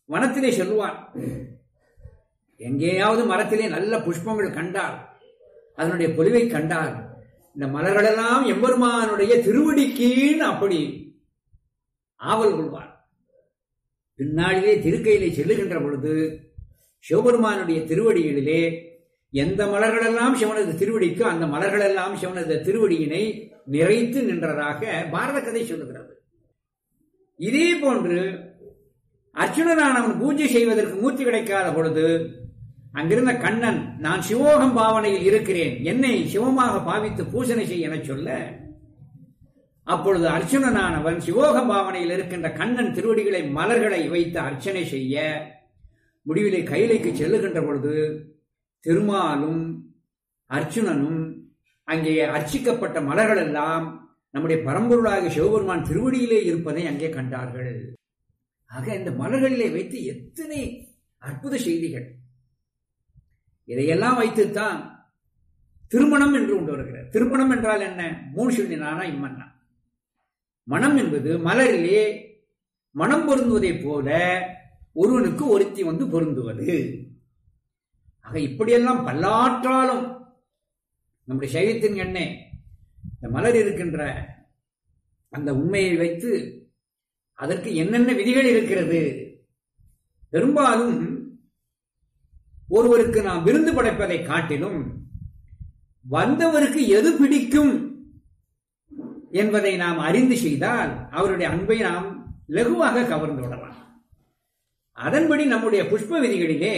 வனத்திலே சொல்லுவான் எங்கேயாவது மரத்திலே நல்ல புஷ்பங்கள் கண்டால் அதனுடைய பொலிவை கண்டால் இந்த மலர்களெல்லாம் எம்பெருமானுடைய திருவடிக்கீன்னு அப்படி ஆவல் கொள்வார் பின்னாளிலே திருக்கையிலே செல்லுகின்ற பொழுது சிவபெருமானுடைய திருவடிகளிலே எந்த மலர்களெல்லாம் சிவனது திருவடிக்கு அந்த மலர்களெல்லாம் சிவனது திருவடியினை நிறைத்து நின்றதாக பாரத கதை சொல்லுகிறது இதே போன்று அர்ச்சுனனானவன் பூஜை செய்வதற்கு மூர்த்தி கிடைக்காத பொழுது அங்கிருந்த கண்ணன் நான் சிவோகம் பாவனையில் இருக்கிறேன் என்னை சிவமாக பாவித்து பூசனை செய்ய என சொல்ல அப்பொழுது அர்ச்சுனனானவன் சிவோக பாவனையில் இருக்கின்ற கண்ணன் திருவடிகளை மலர்களை வைத்து அர்ச்சனை செய்ய முடிவிலே கைலைக்கு செல்லுகின்ற பொழுது திருமாலும் அர்ச்சுனனும் அங்கே அர்ச்சிக்கப்பட்ட மலர்கள் எல்லாம் நம்முடைய பரம்பொருளாக சிவபெருமான் திருவடியிலே இருப்பதை அங்கே கண்டார்கள் ஆக இந்த மலர்களிலே வைத்து எத்தனை அற்புத செய்திகள் இதையெல்லாம் வைத்துத்தான் திருமணம் என்று கொண்டு வருகிறார் திருமணம் என்றால் என்ன மூணு சொல்லினானா இம்மன்னா மனம் என்பது மலரிலே மனம் பொருந்துவதைப் போல ஒருவனுக்கு ஒருத்தி வந்து பொருந்துவது ஆக இப்படியெல்லாம் பல்லாற்றாலும் நம்முடைய சைவத்தின் எண்ணே இந்த மலர் இருக்கின்ற அந்த உண்மையை வைத்து அதற்கு என்னென்ன விதிகள் இருக்கிறது பெரும்பாலும் ஒருவருக்கு நாம் விருந்து படைப்பதை காட்டிலும் வந்தவருக்கு எது பிடிக்கும் என்பதை நாம் அறிந்து செய்தால் அவருடைய அன்பை நாம் லகுவாக கவர்ந்து விடலாம் அதன்படி நம்முடைய புஷ்ப விதிகளிலே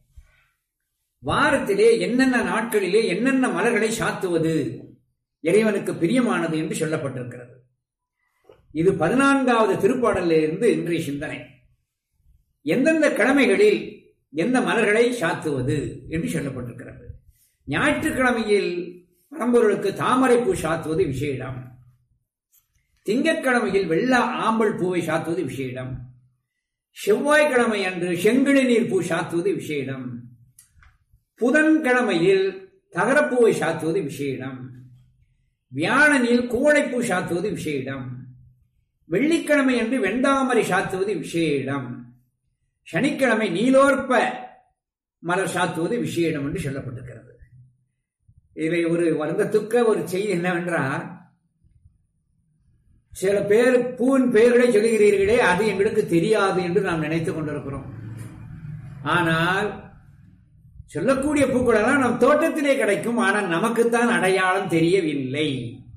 வாரத்திலே என்னென்ன நாட்களிலே என்னென்ன மலர்களை சாத்துவது இறைவனுக்கு பிரியமானது என்று சொல்லப்பட்டிருக்கிறது இது பதினான்காவது திருப்பாடலில் இருந்து இன்றைய சிந்தனை எந்தெந்த கிழமைகளில் எந்த மலர்களை சாத்துவது என்று சொல்லப்பட்டிருக்கிறது ஞாயிற்றுக்கிழமையில் பரம்பொருளுக்கு தாமரை பூ சாத்துவது விசேடம் திங்கட்கிழமையில் வெள்ளா ஆம்பல் பூவை சாத்துவது விசேடம் செவ்வாய்க்கிழமை அன்று செங்கிழி நீர் பூ சாத்துவது விசேடம் புதன்கிழமையில் தகரப்பூவை சாத்துவது விசேடம் வியாழனில் கூழைப்பூ சாத்துவது விசேடம் வெள்ளிக்கிழமை அன்று வெண்டாமரை சாத்துவது விசேடம் சனிக்கிழமை நீலோற்ப மலர் சாத்துவது விசேடம் என்று சொல்லப்பட்டிருக்கிறது இதில் ஒரு வருந்தத்துக்க ஒரு செய்தி என்னவென்றால் சில பேர் பூவின் பெயர்களை சொல்லுகிறீர்களே அது எங்களுக்கு தெரியாது என்று நாம் நினைத்துக் கொண்டிருக்கிறோம் ஆனால் சொல்லக்கூடிய பூக்களெல்லாம் நம் தோட்டத்திலே கிடைக்கும் ஆனால் நமக்குத்தான் அடையாளம் தெரியவில்லை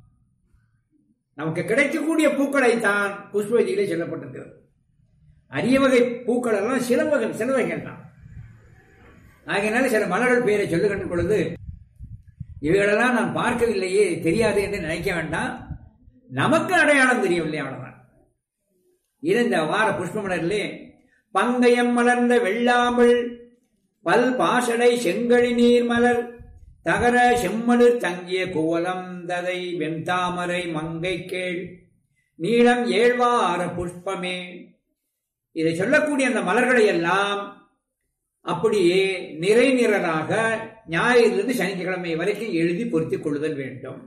நமக்கு கிடைக்கக்கூடிய பூக்களை தான் புஷ்பவதியிலே சொல்லப்பட்டிருக்கிறது அரிய வகை பூக்கள் எல்லாம் சில வகை சில வகைகள் தான் ஆகையினால சில மலர்கள் பெயரை சொல்லுகின்ற பொழுது இவைகளெல்லாம் நான் பார்க்கவில்லையே தெரியாது என்று நினைக்க வேண்டாம் நமக்கு அடையாளம் தெரியவில்லை அவ்வளவுதான் இது இந்த வார புஷ்பமலரிலே பந்தயம் மலர்ந்த வெள்ளாம்பல் பல் பாசடை செங்கழி நீர் மலர் தகர செம்மடு தங்கிய கோலம் ததை வெண்தாமரை மங்கை கேள் நீளம் ஏழ்வார புஷ்பமே இதை சொல்லக்கூடிய அந்த மலர்களை எல்லாம் அப்படியே நிறை நிறராக ஞாயிறிலிருந்து சனிக்கிழமை வரைக்கும் எழுதி பொருத்திக் கொள்ளுதல் வேண்டும்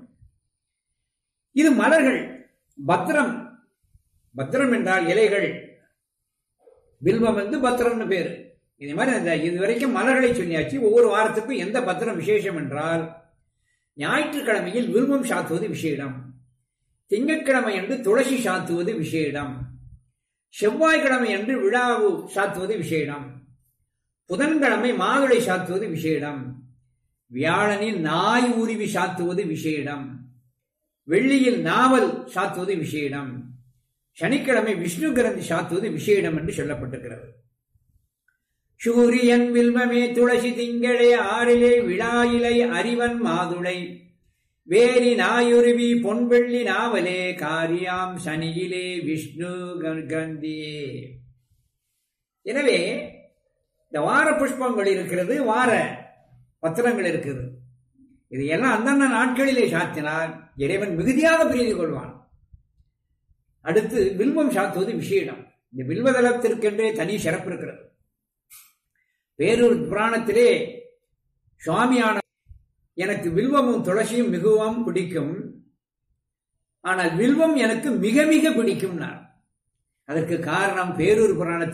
இது மலர்கள் பத்திரம் பத்திரம் என்றால் இலைகள் பில்வம் வந்து பத்திரம்னு பேரு இதே மாதிரி அந்த இது வரைக்கும் மலர்களை சொல்லியாச்சு ஒவ்வொரு வாரத்துக்கும் எந்த பத்திரம் விசேஷம் என்றால் ஞாயிற்றுக்கிழமையில் வில்வம் சாத்துவது விசேடம் திங்கட்கிழமை என்று துளசி சாத்துவது விசேடம் செவ்வாய்க்கிழமை என்று விழாவு சாத்துவது விசேடம் புதன்கிழமை மாதுளை சாத்துவது விசேடம் வியாழனில் நாய் உருவி சாத்துவது விசேடம் வெள்ளியில் நாவல் சாத்துவது விசேடம் சனிக்கிழமை விஷ்ணு கிரந்தி சாத்துவது விசேடம் என்று சொல்லப்பட்டிருக்கிறது சூரியன் வில்வமே துளசி திங்களே ஆறிலே விழாயிலை அறிவன் மாதுளை வேரி நாயுருவி பொன்வெள்ளி நாவலே காரியாம் சனியிலே விஷ்ணு கந்தியே எனவே இந்த வார புஷ்பங்கள் இருக்கிறது வார பத்திரங்கள் இருக்குது இது எல்லாம் அந்தந்த நாட்களிலே சாத்தினால் இறைவன் மிகுதியாக பிரீதி கொள்வான் அடுத்து வில்வம் சாத்துவது விஷயம் இந்த வில்வதளத்திற்கென்றே தனி சிறப்பு இருக்கிறது வேறொரு புராணத்திலே சுவாமியான எனக்கு வில்வமும் துளசியும் மிகவும் பிடிக்கும் ஆனால் வில்வம் எனக்கு மிக மிக பிடிக்கும் அதற்கு காரணம் பேரூர் புராணத்தில்